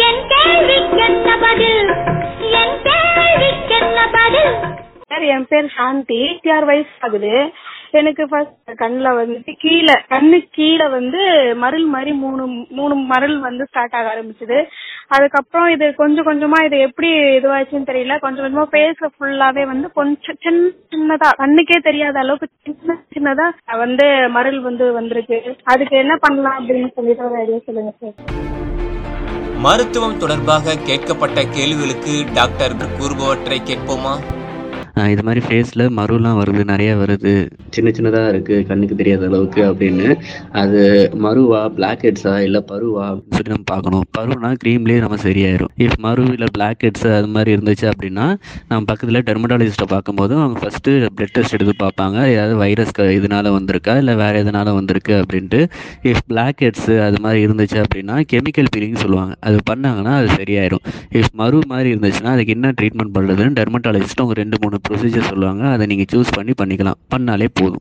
என் கேள்விக்கென்ன பதில் என் கேள்விக்கென்ன பதில் சார் என் பேர் சாந்தி ஆறு வயசு ஆகுது எனக்கு ஃபர்ஸ்ட் கண்ணில் வந்துட்டு கீழே கண்ணு கீழே வந்து மருள் மாதிரி மூணு மூணு மருள் வந்து ஸ்டார்ட் ஆக ஆரம்பிச்சது அதுக்கப்புறம் இது கொஞ்சம் கொஞ்சமா இது எப்படி இதுவாச்சுன்னு தெரியல கொஞ்சம் கொஞ்சமா ஃபேஸ் ஃபுல்லாவே வந்து கொஞ்சம் சின்ன சின்னதா கண்ணுக்கே தெரியாத அளவுக்கு சின்ன சின்னதா வந்து மருள் வந்து வந்திருக்கு அதுக்கு என்ன பண்ணலாம் அப்படின்னு சொல்லிட்டு ஒரு ஐடியா சொல்லுங்க சார் மருத்துவம் தொடர்பாக கேட்கப்பட்ட கேள்விகளுக்கு டாக்டர் கூறுபவற்றை கேட்போமா ஆஹ் இது மாதிரி ஃபேஸில் மருலாம் வருது நிறைய வருது சின்ன சின்னதாக இருக்குது கண்ணுக்கு தெரியாத அளவுக்கு அப்படின்னு அது மருவா பிளாக் ஹெட்ஸா இல்லை பருவா அப்படின்னு சொல்லி நம்ம பார்க்கணும் பருனா க்ரீம்லேயே நம்ம சரியாயிரும் இஃப் மரு இல்லை பிளாக் ஹெட்ஸ் அது மாதிரி இருந்துச்சு அப்படின்னா நம்ம பக்கத்தில் டெர்மடாலஜிஸ்ட்டை பார்க்கும்போது அவங்க ஃபஸ்ட்டு பிளட் டெஸ்ட் எடுத்து பார்ப்பாங்க ஏதாவது வைரஸ் இதனால வந்திருக்கா இல்லை வேறு எதனால வந்திருக்கு அப்படின்ட்டு இஃப் பிளாக் ஹெட்ஸு அது மாதிரி இருந்துச்சு அப்படின்னா கெமிக்கல் பீலிங் சொல்லுவாங்க அது பண்ணாங்கன்னா அது சரியாயிரும் இஃப் மரு மாதிரி இருந்துச்சுன்னா அதுக்கு என்ன ட்ரீட்மெண்ட் பண்ணுறதுன்னு டெர்மட்டாலஜிஸ்ட் அவங்க ரெண்டு மூணு ப்ரொசீஜர் சொல்லுவாங்க அதை நீங்கள் சூஸ் பண்ணி பண்ணிக்கலாம் பண்ணாலே போதும்